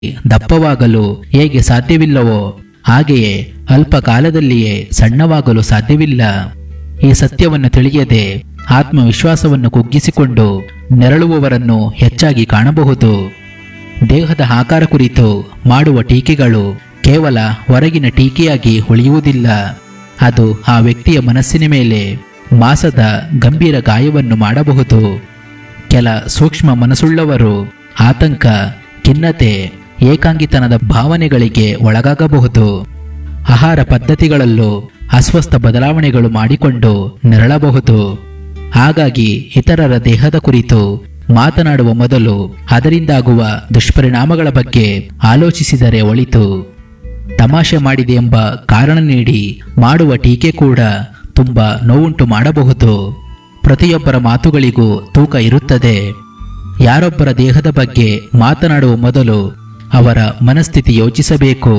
ದಪ್ಪವಾಗಲು ಹೇಗೆ ಸಾಧ್ಯವಿಲ್ಲವೋ ಹಾಗೆಯೇ ಅಲ್ಪ ಕಾಲದಲ್ಲಿಯೇ ಸಣ್ಣವಾಗಲು ಸಾಧ್ಯವಿಲ್ಲ ಈ ಸತ್ಯವನ್ನು ತಿಳಿಯದೆ ಆತ್ಮವಿಶ್ವಾಸವನ್ನು ಕುಗ್ಗಿಸಿಕೊಂಡು ನೆರಳುವವರನ್ನು ಹೆಚ್ಚಾಗಿ ಕಾಣಬಹುದು ದೇಹದ ಆಕಾರ ಕುರಿತು ಮಾಡುವ ಟೀಕೆಗಳು ಕೇವಲ ಹೊರಗಿನ ಟೀಕೆಯಾಗಿ ಉಳಿಯುವುದಿಲ್ಲ ಅದು ಆ ವ್ಯಕ್ತಿಯ ಮನಸ್ಸಿನ ಮೇಲೆ ಮಾಸದ ಗಂಭೀರ ಗಾಯವನ್ನು ಮಾಡಬಹುದು ಕೆಲ ಸೂಕ್ಷ್ಮ ಮನಸ್ಸುಳ್ಳವರು ಆತಂಕ ಖಿನ್ನತೆ ಏಕಾಂಗಿತನದ ಭಾವನೆಗಳಿಗೆ ಒಳಗಾಗಬಹುದು ಆಹಾರ ಪದ್ಧತಿಗಳಲ್ಲೂ ಅಸ್ವಸ್ಥ ಬದಲಾವಣೆಗಳು ಮಾಡಿಕೊಂಡು ನೆರಳಬಹುದು ಹಾಗಾಗಿ ಇತರರ ದೇಹದ ಕುರಿತು ಮಾತನಾಡುವ ಮೊದಲು ಅದರಿಂದಾಗುವ ದುಷ್ಪರಿಣಾಮಗಳ ಬಗ್ಗೆ ಆಲೋಚಿಸಿದರೆ ಒಳಿತು ತಮಾಷೆ ಮಾಡಿದೆ ಎಂಬ ಕಾರಣ ನೀಡಿ ಮಾಡುವ ಟೀಕೆ ಕೂಡ ತುಂಬಾ ನೋವುಂಟು ಮಾಡಬಹುದು ಪ್ರತಿಯೊಬ್ಬರ ಮಾತುಗಳಿಗೂ ತೂಕ ಇರುತ್ತದೆ ಯಾರೊಬ್ಬರ ದೇಹದ ಬಗ್ಗೆ ಮಾತನಾಡುವ ಮೊದಲು ಅವರ ಮನಸ್ಥಿತಿ ಯೋಚಿಸಬೇಕು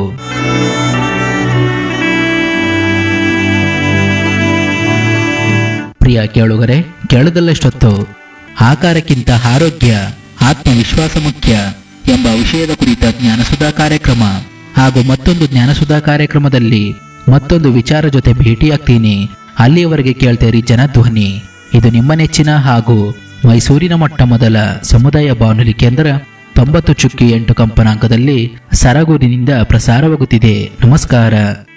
ಪ್ರಿಯ ಕೇಳುಗರೆ ಕೇಳದಲ್ಲಷ್ಟೊತ್ತು ಆಕಾರಕ್ಕಿಂತ ಆರೋಗ್ಯ ಆತ್ಮವಿಶ್ವಾಸ ಮುಖ್ಯ ಎಂಬ ವಿಷಯದ ಕುರಿತ ಜ್ಞಾನಸುಧಾ ಕಾರ್ಯಕ್ರಮ ಹಾಗೂ ಮತ್ತೊಂದು ಜ್ಞಾನಸುಧಾ ಕಾರ್ಯಕ್ರಮದಲ್ಲಿ ಮತ್ತೊಂದು ವಿಚಾರ ಜೊತೆ ಭೇಟಿಯಾಗ್ತೀನಿ ಅಲ್ಲಿಯವರೆಗೆ ಕೇಳ್ತೇರಿ ಜನಧ್ವನಿ ಇದು ನಿಮ್ಮ ನೆಚ್ಚಿನ ಹಾಗೂ ಮೈಸೂರಿನ ಮೊಟ್ಟ ಮೊದಲ ಸಮುದಾಯ ಬಾನುಲಿ ಕೇಂದ್ರ ತೊಂಬತ್ತು ಚುಕ್ಕಿ ಎಂಟು ಕಂಪನಾಂಕದಲ್ಲಿ ಸರಗೂರಿನಿಂದ ಪ್ರಸಾರವಾಗುತ್ತಿದೆ ನಮಸ್ಕಾರ